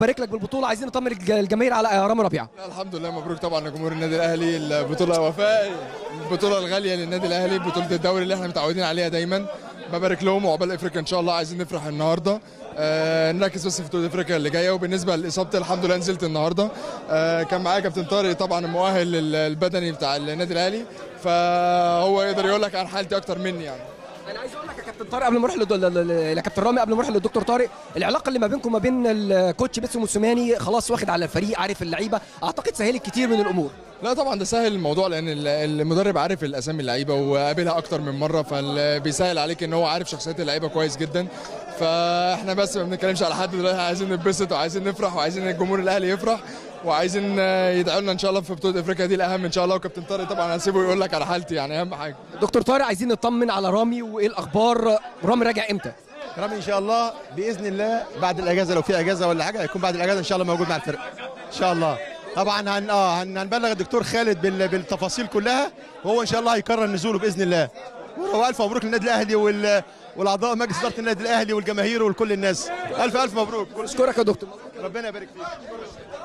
بارك لك بالبطوله عايزين نطمن الج- الجماهير على آه، رامي ربيعه لا، الحمد لله مبروك طبعا لجمهور النادي الاهلي البطوله وفاء البطوله الغاليه للنادي الاهلي بطوله الدوري اللي احنا متعودين عليها دايما ببارك لهم وعقبال افريقيا ان شاء الله عايزين نفرح النهارده آه نركز بس في بطوله افريقيا اللي جايه وبالنسبه لاصابتي الحمد لله نزلت النهارده آه كان معايا كابتن طارق طبعا المؤهل ال- البدني بتاع النادي الاهلي فهو يقدر يقول لك عن حالتي اكتر مني يعني انا عايز اقول لك يا كابتن طارق قبل ما نروح لد- ل- ل- لكابتن رامي قبل ما نروح للدكتور طارق العلاقه اللي ما بينكم وما بين الكوتش بيتسو موسيماني خلاص واخد على الفريق عارف اللعيبه اعتقد سهلت كتير من الامور لا طبعا ده سهل الموضوع لان ال- المدرب عارف الاسامي اللعيبه وقابلها اكتر من مره فبيسهل عليك ان هو عارف شخصيات اللعيبه كويس جدا فاحنا بس ما بنتكلمش على حد دلوقتي عايزين نتبسط وعايزين نفرح وعايزين الجمهور الاهلي يفرح وعايزين آه، يدعوا لنا ان شاء الله في بطوله افريقيا دي الاهم ان شاء الله وكابتن طارق طبعا هسيبه يقول لك على حالتي يعني اهم حاجه دكتور طارق عايزين نطمن على رامي وايه الاخبار رامي راجع امتى رامي ان شاء الله باذن الله بعد الاجازه لو في اجازه ولا حاجه هيكون بعد الاجازه ان شاء الله موجود مع الفرقه ان شاء الله طبعا هن اه هن- هنبلغ الدكتور خالد بال... بالتفاصيل كلها وهو ان شاء الله هيكرر نزوله باذن الله والف مبروك للنادي الاهلي وال... والاعضاء مجلس اداره النادي الاهلي والجماهير ولكل الناس الف الف مبروك اشكرك يا دكتور ربنا يبارك فيك